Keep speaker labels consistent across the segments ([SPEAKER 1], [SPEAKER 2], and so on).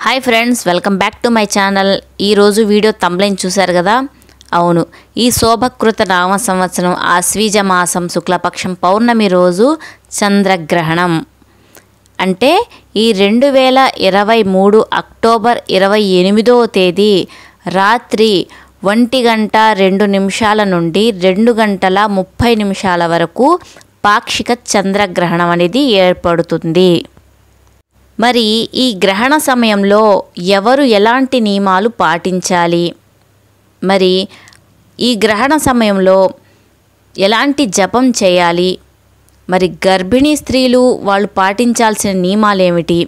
[SPEAKER 1] hi friends welcome back to my channel ఈరోజు video తమ్లైన్ చూశారు కదా అవును ఈ శోభకృత నామ సంవత్సరం ఆశ్వీజ మాసం శుక్లపక్షం పౌర్ణమి రోజు చంద్రగ్రహణం అంటే ఈ రెండు వేల ఇరవై మూడు అక్టోబర్ ఇరవై ఎనిమిదవ తేదీ రాత్రి ఒంటి గంట రెండు నిమిషాల నుండి రెండు గంటల ముప్పై నిమిషాల వరకు పాక్షిక చంద్రగ్రహణం అనేది ఏర్పడుతుంది మరి ఈ గ్రహణ సమయంలో ఎవరు ఎలాంటి నియమాలు పాటించాలి మరి ఈ గ్రహణ సమయంలో ఎలాంటి జపం చేయాలి మరి గర్భిణీ స్త్రీలు వాళ్ళు పాటించాల్సిన నియమాలు ఏమిటి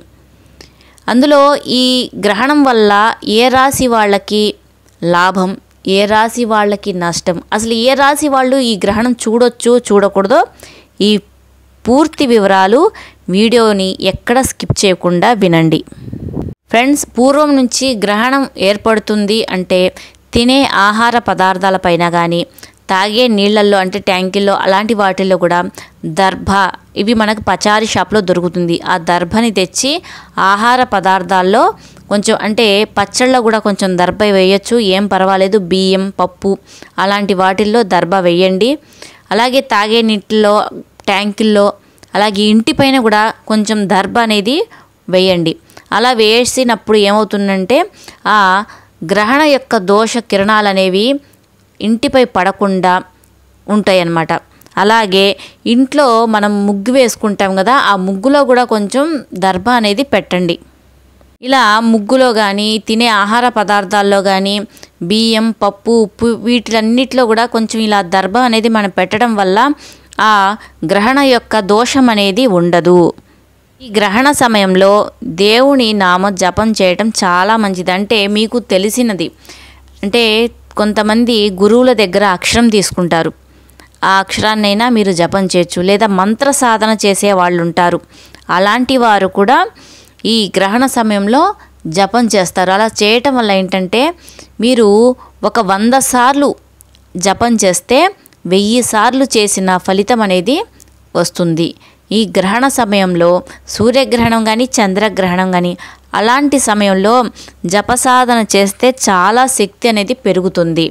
[SPEAKER 1] అందులో ఈ గ్రహణం వల్ల ఏ రాశి వాళ్ళకి లాభం ఏ రాశి వాళ్ళకి నష్టం అసలు ఏ రాశి వాళ్ళు ఈ గ్రహణం చూడొచ్చు చూడకూడదో ఈ పూర్తి వివరాలు వీడియోని ఎక్కడ స్కిప్ చేయకుండా వినండి ఫ్రెండ్స్ పూర్వం నుంచి గ్రహణం ఏర్పడుతుంది అంటే తినే ఆహార పదార్థాలపైన కానీ తాగే నీళ్ళల్లో అంటే ట్యాంకుల్లో అలాంటి వాటిల్లో కూడా దర్భ ఇవి మనకు పచారీ షాప్లో దొరుకుతుంది ఆ దర్భని తెచ్చి ఆహార పదార్థాల్లో కొంచెం అంటే పచ్చళ్ళలో కూడా కొంచెం దర్భ వేయచ్చు ఏం పర్వాలేదు బియ్యం పప్పు అలాంటి వాటిల్లో దర్భ వేయండి అలాగే తాగే నీటిలో ట్యాంకుల్లో అలాగే ఇంటిపైన కూడా కొంచెం దర్భ అనేది వేయండి అలా వేసినప్పుడు ఏమవుతుందంటే ఆ గ్రహణ యొక్క దోష కిరణాలు అనేవి ఇంటిపై పడకుండా ఉంటాయి అన్నమాట అలాగే ఇంట్లో మనం ముగ్గు వేసుకుంటాం కదా ఆ ముగ్గులో కూడా కొంచెం దర్భ అనేది పెట్టండి ఇలా ముగ్గులో కానీ తినే ఆహార పదార్థాల్లో కానీ బియ్యం పప్పు ఉప్పు వీటిలన్నిటిలో కూడా కొంచెం ఇలా దర్భ అనేది మనం పెట్టడం వల్ల ఆ గ్రహణ యొక్క దోషం అనేది ఉండదు ఈ గ్రహణ సమయంలో దేవుని నామ జపం చేయటం చాలా మంచిది అంటే మీకు తెలిసినది అంటే కొంతమంది గురువుల దగ్గర అక్షరం తీసుకుంటారు ఆ అక్షరాన్నైనా మీరు జపం చేయొచ్చు లేదా మంత్ర సాధన చేసే వాళ్ళు ఉంటారు అలాంటి వారు కూడా ఈ గ్రహణ సమయంలో జపం చేస్తారు అలా చేయటం వల్ల ఏంటంటే మీరు ఒక వంద సార్లు జపం చేస్తే వెయ్యి సార్లు చేసిన ఫలితం అనేది వస్తుంది ఈ గ్రహణ సమయంలో సూర్యగ్రహణం కానీ చంద్రగ్రహణం కానీ అలాంటి సమయంలో జపసాధన చేస్తే చాలా శక్తి అనేది పెరుగుతుంది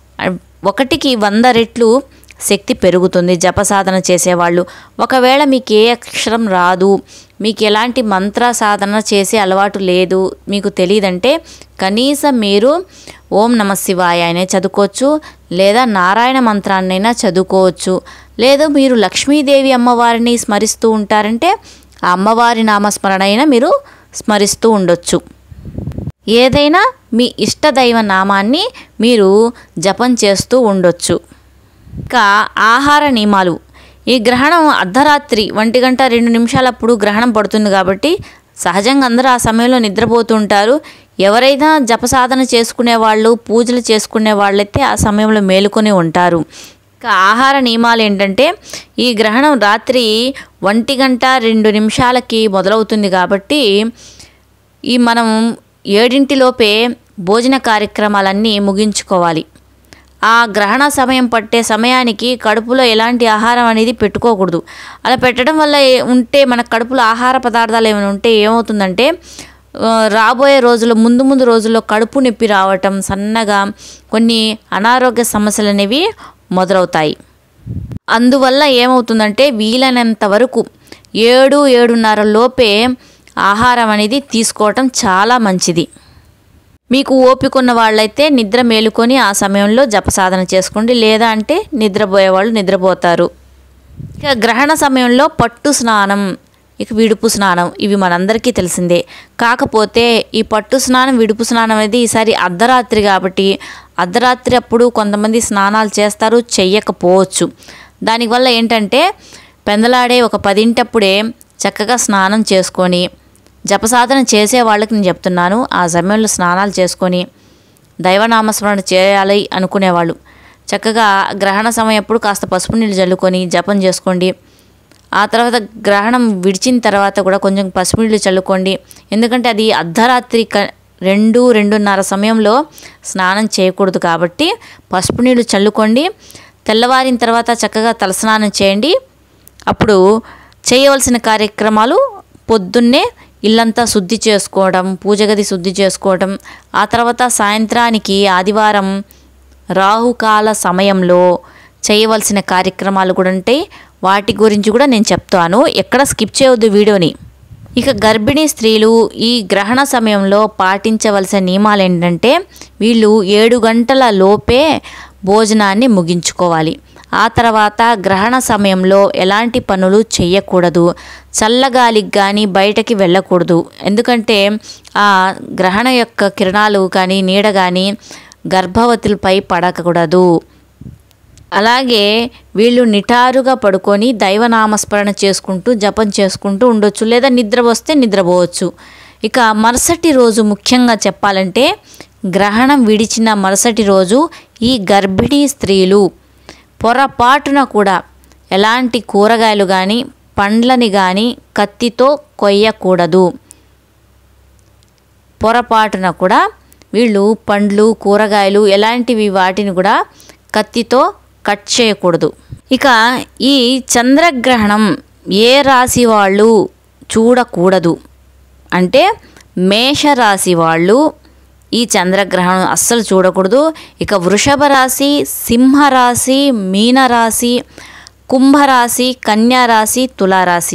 [SPEAKER 1] ఒకటికి వంద రెట్లు శక్తి పెరుగుతుంది జపసాధన చేసేవాళ్ళు ఒకవేళ మీకు ఏ అక్షరం రాదు మీకు ఎలాంటి మంత్ర సాధన చేసే అలవాటు లేదు మీకు తెలియదంటే కనీసం మీరు ఓం నమ శివాయ అనే చదువుకోవచ్చు లేదా నారాయణ మంత్రాన్నైనా చదువుకోవచ్చు లేదు మీరు లక్ష్మీదేవి అమ్మవారిని స్మరిస్తూ ఉంటారంటే ఆ అమ్మవారి నామస్మరణ అయినా మీరు స్మరిస్తూ ఉండొచ్చు ఏదైనా మీ ఇష్టదైవ నామాన్ని మీరు జపం చేస్తూ ఉండొచ్చు ఇంకా ఆహార నియమాలు ఈ గ్రహణం అర్ధరాత్రి ఒంటి గంట రెండు నిమిషాలప్పుడు గ్రహణం పడుతుంది కాబట్టి సహజంగా అందరూ ఆ సమయంలో నిద్రపోతూ ఉంటారు ఎవరైనా జపసాధన చేసుకునే వాళ్ళు పూజలు చేసుకునే వాళ్ళైతే ఆ సమయంలో మేలుకొని ఉంటారు ఇంకా ఆహార నియమాలు ఏంటంటే ఈ గ్రహణం రాత్రి ఒంటి గంట రెండు నిమిషాలకి మొదలవుతుంది కాబట్టి ఈ మనం ఏడింటిలోపే భోజన కార్యక్రమాలన్నీ ముగించుకోవాలి ఆ గ్రహణ సమయం పట్టే సమయానికి కడుపులో ఎలాంటి ఆహారం అనేది పెట్టుకోకూడదు అలా పెట్టడం వల్ల ఉంటే మన కడుపులో ఆహార పదార్థాలు ఏమైనా ఉంటే ఏమవుతుందంటే రాబోయే రోజుల్లో ముందు ముందు రోజుల్లో కడుపు నొప్పి రావటం సన్నగా కొన్ని అనారోగ్య సమస్యలు అనేవి మొదలవుతాయి అందువల్ల ఏమవుతుందంటే వీలైనంత వరకు ఏడు ఏడున్నర లోపే ఆహారం అనేది తీసుకోవటం చాలా మంచిది మీకు ఓపిక ఉన్న వాళ్ళైతే నిద్ర మేలుకొని ఆ సమయంలో జపసాధన చేసుకోండి లేదా అంటే నిద్రపోయే వాళ్ళు నిద్రపోతారు ఇక గ్రహణ సమయంలో పట్టు స్నానం ఇక విడుపు స్నానం ఇవి మనందరికీ తెలిసిందే కాకపోతే ఈ పట్టు స్నానం విడుపు స్నానం అనేది ఈసారి అర్ధరాత్రి కాబట్టి అర్ధరాత్రి అప్పుడు కొంతమంది స్నానాలు చేస్తారు చెయ్యకపోవచ్చు దానివల్ల ఏంటంటే పెందలాడే ఒక పదింటప్పుడే చక్కగా స్నానం చేసుకొని జపసాధన చేసే వాళ్ళకి నేను చెప్తున్నాను ఆ సమయంలో స్నానాలు చేసుకొని దైవనామస్మరణ చేయాలి అనుకునేవాళ్ళు చక్కగా గ్రహణ సమయం అప్పుడు కాస్త పసుపు నీళ్ళు చల్లుకొని జపం చేసుకోండి ఆ తర్వాత గ్రహణం విడిచిన తర్వాత కూడా కొంచెం పసుపు నీళ్ళు చల్లుకోండి ఎందుకంటే అది అర్ధరాత్రి క రెండు రెండున్నర సమయంలో స్నానం చేయకూడదు కాబట్టి పసుపు నీళ్ళు చల్లుకోండి తెల్లవారిన తర్వాత చక్కగా తలస్నానం చేయండి అప్పుడు చేయవలసిన కార్యక్రమాలు పొద్దున్నే ఇల్లంతా శుద్ధి చేసుకోవడం పూజ గది శుద్ధి చేసుకోవడం ఆ తర్వాత సాయంత్రానికి ఆదివారం రాహుకాల సమయంలో చేయవలసిన కార్యక్రమాలు కూడా ఉంటాయి వాటి గురించి కూడా నేను చెప్తాను ఎక్కడ స్కిప్ చేయవద్దు వీడియోని ఇక గర్భిణీ స్త్రీలు ఈ గ్రహణ సమయంలో పాటించవలసిన నియమాలు ఏంటంటే వీళ్ళు ఏడు గంటల లోపే భోజనాన్ని ముగించుకోవాలి ఆ తర్వాత గ్రహణ సమయంలో ఎలాంటి పనులు చేయకూడదు చల్లగాలికి కానీ బయటకి వెళ్ళకూడదు ఎందుకంటే ఆ గ్రహణ యొక్క కిరణాలు కానీ నీడ కానీ గర్భవతులపై పడకూడదు అలాగే వీళ్ళు నిటారుగా పడుకొని దైవనామస్మరణ చేసుకుంటూ జపం చేసుకుంటూ ఉండొచ్చు లేదా నిద్ర వస్తే నిద్రపోవచ్చు ఇక మరుసటి రోజు ముఖ్యంగా చెప్పాలంటే గ్రహణం విడిచిన మరుసటి రోజు ఈ గర్భిణీ స్త్రీలు పొరపాటున కూడా ఎలాంటి కూరగాయలు కానీ పండ్లని కానీ కత్తితో కొయ్యకూడదు పొరపాటున కూడా వీళ్ళు పండ్లు కూరగాయలు ఎలాంటివి వాటిని కూడా కత్తితో కట్ చేయకూడదు ఇక ఈ చంద్రగ్రహణం ఏ రాశి వాళ్ళు చూడకూడదు అంటే మేషరాశి వాళ్ళు ఈ చంద్రగ్రహణం అస్సలు చూడకూడదు ఇక వృషభ రాశి సింహరాశి మీనరాశి కుంభరాశి కన్యారాశి తులారాశి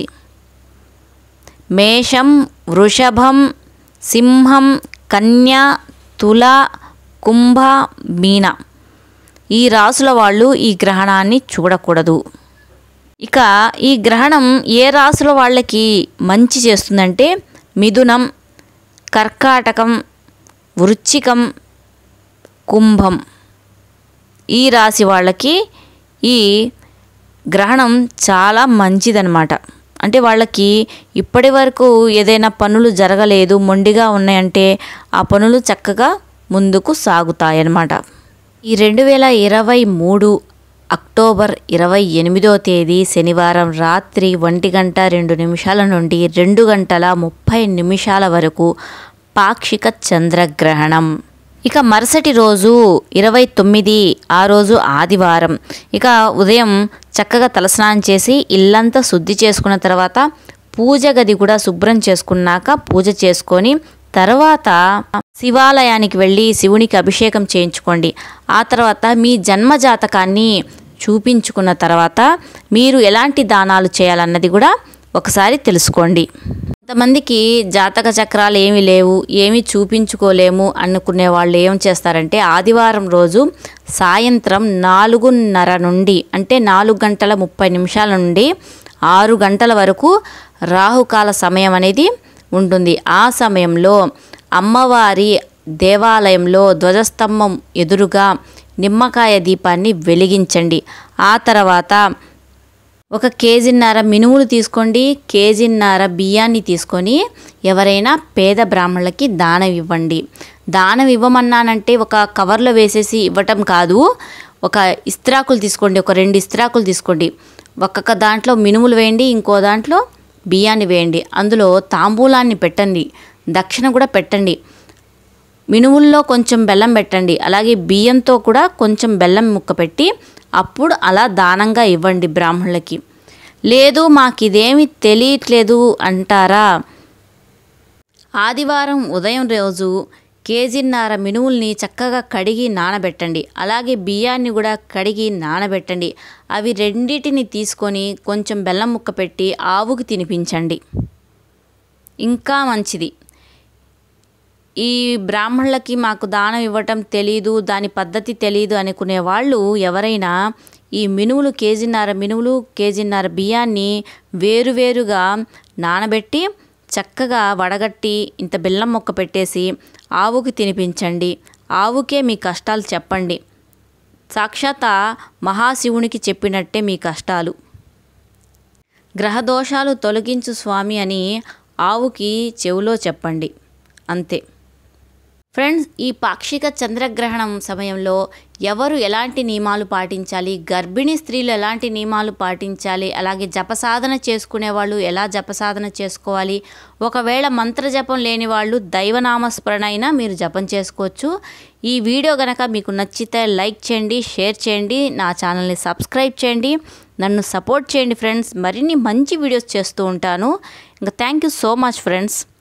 [SPEAKER 1] మేషం వృషభం సింహం కన్య తుల కుంభ మీన ఈ రాసుల వాళ్ళు ఈ గ్రహణాన్ని చూడకూడదు ఇక ఈ గ్రహణం ఏ రాసుల వాళ్ళకి మంచి చేస్తుందంటే మిథునం కర్కాటకం వృచ్చికం కుంభం ఈ రాశి వాళ్ళకి ఈ గ్రహణం చాలా మంచిదన్నమాట అంటే వాళ్ళకి ఇప్పటి వరకు ఏదైనా పనులు జరగలేదు మొండిగా ఉన్నాయంటే ఆ పనులు చక్కగా ముందుకు సాగుతాయన్నమాట ఈ రెండు వేల ఇరవై మూడు అక్టోబర్ ఇరవై ఎనిమిదో తేదీ శనివారం రాత్రి ఒంటి గంట రెండు నిమిషాల నుండి రెండు గంటల ముప్పై నిమిషాల వరకు పాక్షిక చంద్రగ్రహణం ఇక మరుసటి రోజు ఇరవై తొమ్మిది ఆ రోజు ఆదివారం ఇక ఉదయం చక్కగా తలస్నానం చేసి ఇల్లంతా శుద్ధి చేసుకున్న తర్వాత పూజ గది కూడా శుభ్రం చేసుకున్నాక పూజ చేసుకొని తర్వాత శివాలయానికి వెళ్ళి శివునికి అభిషేకం చేయించుకోండి ఆ తర్వాత మీ జన్మ జాతకాన్ని చూపించుకున్న తర్వాత మీరు ఎలాంటి దానాలు చేయాలన్నది కూడా ఒకసారి తెలుసుకోండి కొంతమందికి జాతక చక్రాలు ఏమీ లేవు ఏమీ చూపించుకోలేము అనుకునే వాళ్ళు ఏం చేస్తారంటే ఆదివారం రోజు సాయంత్రం నాలుగున్నర నుండి అంటే నాలుగు గంటల ముప్పై నిమిషాల నుండి ఆరు గంటల వరకు రాహుకాల సమయం అనేది ఉంటుంది ఆ సమయంలో అమ్మవారి దేవాలయంలో ధ్వజస్తంభం ఎదురుగా నిమ్మకాయ దీపాన్ని వెలిగించండి ఆ తర్వాత ఒక కేజీన్నర మినుములు తీసుకోండి కేజీన్నర బియ్యాన్ని తీసుకొని ఎవరైనా పేద బ్రాహ్మణులకి దానం ఇవ్వండి దానం ఇవ్వమన్నానంటే ఒక కవర్లో వేసేసి ఇవ్వటం కాదు ఒక ఇస్త్రాకులు తీసుకోండి ఒక రెండు ఇస్త్రాకులు తీసుకోండి ఒక్కొక్క దాంట్లో మినుములు వేయండి ఇంకో దాంట్లో బియ్యాన్ని వేయండి అందులో తాంబూలాన్ని పెట్టండి దక్షిణ కూడా పెట్టండి మినుముల్లో కొంచెం బెల్లం పెట్టండి అలాగే బియ్యంతో కూడా కొంచెం బెల్లం ముక్క పెట్టి అప్పుడు అలా దానంగా ఇవ్వండి బ్రాహ్మణులకి లేదు మాకు ఇదేమి తెలియట్లేదు అంటారా ఆదివారం ఉదయం రోజు కేజీన్నర మినుముల్ని చక్కగా కడిగి నానబెట్టండి అలాగే బియ్యాన్ని కూడా కడిగి నానబెట్టండి అవి రెండిటిని తీసుకొని కొంచెం బెల్లం ముక్క పెట్టి ఆవుకి తినిపించండి ఇంకా మంచిది ఈ బ్రాహ్మణులకి మాకు దానం ఇవ్వటం తెలీదు దాని పద్ధతి తెలీదు అనుకునే వాళ్ళు ఎవరైనా ఈ మినుములు కేజీన్నర మినుములు కేజీన్నర బియ్యాన్ని వేరువేరుగా నానబెట్టి చక్కగా వడగట్టి ఇంత బెల్లం మొక్క పెట్టేసి ఆవుకి తినిపించండి ఆవుకే మీ కష్టాలు చెప్పండి సాక్షాత్ ఆ మహాశివునికి చెప్పినట్టే మీ కష్టాలు గ్రహదోషాలు తొలగించు స్వామి అని ఆవుకి చెవులో చెప్పండి అంతే ఫ్రెండ్స్ ఈ పాక్షిక చంద్రగ్రహణం సమయంలో ఎవరు ఎలాంటి నియమాలు పాటించాలి గర్భిణీ స్త్రీలు ఎలాంటి నియమాలు పాటించాలి అలాగే జపసాధన చేసుకునే వాళ్ళు ఎలా జపసాధన చేసుకోవాలి ఒకవేళ మంత్రజపం లేని వాళ్ళు దైవనామస్మరణ అయినా మీరు జపం చేసుకోవచ్చు ఈ వీడియో గనక మీకు నచ్చితే లైక్ చేయండి షేర్ చేయండి నా ఛానల్ని సబ్స్క్రైబ్ చేయండి నన్ను సపోర్ట్ చేయండి ఫ్రెండ్స్ మరిన్ని మంచి వీడియోస్ చేస్తూ ఉంటాను ఇంకా thank you so much friends